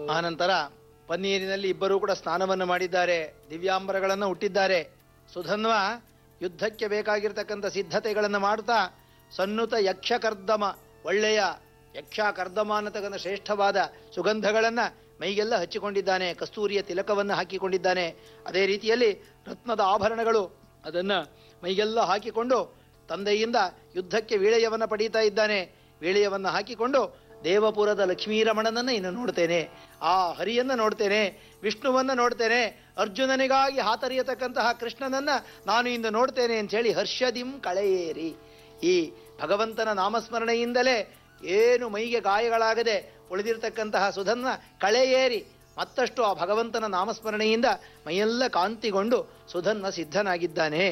ಆನಂತರ ಪನ್ನೀರಿನಲ್ಲಿ ಇಬ್ಬರೂ ಕೂಡ ಸ್ನಾನವನ್ನು ಮಾಡಿದ್ದಾರೆ ದಿವ್ಯಾಂಬರಗಳನ್ನು ಹುಟ್ಟಿದ್ದಾರೆ ಸುಧನ್ವ ಯುದ್ಧಕ್ಕೆ ಬೇಕಾಗಿರ್ತಕ್ಕಂಥ ಸಿದ್ಧತೆಗಳನ್ನು ಮಾಡ್ತಾ ಸನ್ನುತ ಯಕ್ಷಕರ್ದಮ ಒಳ್ಳೆಯ ಯಕ್ಷ ಕರ್ದಮ ಅನ್ನತಕ್ಕಂಥ ಶ್ರೇಷ್ಠವಾದ ಸುಗಂಧಗಳನ್ನ ಮೈಗೆಲ್ಲ ಹಚ್ಚಿಕೊಂಡಿದ್ದಾನೆ ಕಸ್ತೂರಿಯ ತಿಲಕವನ್ನು ಹಾಕಿಕೊಂಡಿದ್ದಾನೆ ಅದೇ ರೀತಿಯಲ್ಲಿ ರತ್ನದ ಆಭರಣಗಳು ಅದನ್ನ ಮೈಗೆಲ್ಲ ಹಾಕಿಕೊಂಡು ತಂದೆಯಿಂದ ಯುದ್ಧಕ್ಕೆ ವೀಳೆಯವನ್ನು ಪಡೀತಾ ಇದ್ದಾನೆ ವೀಳೆಯವನ್ನು ಹಾಕಿಕೊಂಡು ದೇವಪುರದ ಲಕ್ಷ್ಮೀರಮಣನನ್ನ ಇನ್ನು ನೋಡ್ತೇನೆ ಆ ಹರಿಯನ್ನ ನೋಡ್ತೇನೆ ವಿಷ್ಣುವನ್ನ ನೋಡ್ತೇನೆ ಅರ್ಜುನನಿಗಾಗಿ ಹಾತರಿಯತಕ್ಕಂತಹ ಕೃಷ್ಣನನ್ನ ನಾನು ಇಂದು ನೋಡ್ತೇನೆ ಅಂತ ಹೇಳಿ ಹರ್ಷದಿಂ ಕಳೆಯೇರಿ ಈ ಭಗವಂತನ ನಾಮಸ್ಮರಣೆಯಿಂದಲೇ ಏನು ಮೈಗೆ ಗಾಯಗಳಾಗದೆ ಉಳಿದಿರತಕ್ಕಂತಹ ಸುಧನ್ನ ಕಳೆಯೇರಿ ಮತ್ತಷ್ಟು ಆ ಭಗವಂತನ ನಾಮಸ್ಮರಣೆಯಿಂದ ಮೈಯೆಲ್ಲ ಕಾಂತಿಗೊಂಡು ಸುಧನ್ನ ಸಿದ್ಧನಾಗಿದ್ದಾನೆ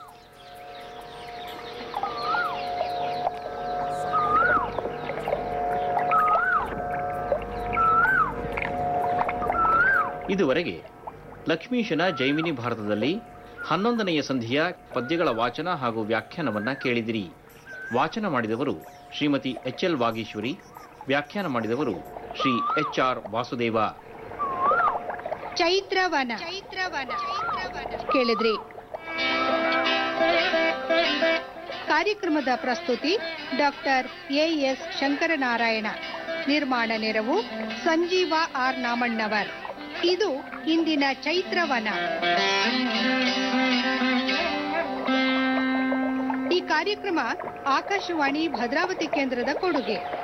ಇದುವರೆಗೆ ಲಕ್ಷ್ಮೀಶನ ಜೈಮಿನಿ ಭಾರತದಲ್ಲಿ ಹನ್ನೊಂದನೆಯ ಸಂಧಿಯ ಪದ್ಯಗಳ ವಾಚನ ಹಾಗೂ ವ್ಯಾಖ್ಯಾನವನ್ನ ಕೇಳಿದಿರಿ ವಾಚನ ಮಾಡಿದವರು ಶ್ರೀಮತಿ ಎಚ್ ಎಲ್ ವಾಗೀಶ್ವರಿ ವ್ಯಾಖ್ಯಾನ ಮಾಡಿದವರು ಶ್ರೀ ಎಚ್ ಆರ್ ವಾಸುದೇವ ಚೈತ್ರವನ ಚೈತ್ರವನ ಕೇಳಿದ್ರಿ ಕಾರ್ಯಕ್ರಮದ ಪ್ರಸ್ತುತಿ ಡಾಕ್ಟರ್ ಎ ಎಸ್ ಶಂಕರನಾರಾಯಣ ನಿರ್ಮಾಣ ನೆರವು ಸಂಜೀವ ಆರ್ ನಾಮಣ್ಣವರ್ ಇದು ಇಂದಿನ ಚೈತ್ರವನ ಈ ಕಾರ್ಯಕ್ರಮ ಆಕಾಶವಾಣಿ ಭದ್ರಾವತಿ ಕೇಂದ್ರದ ಕೊಡುಗೆ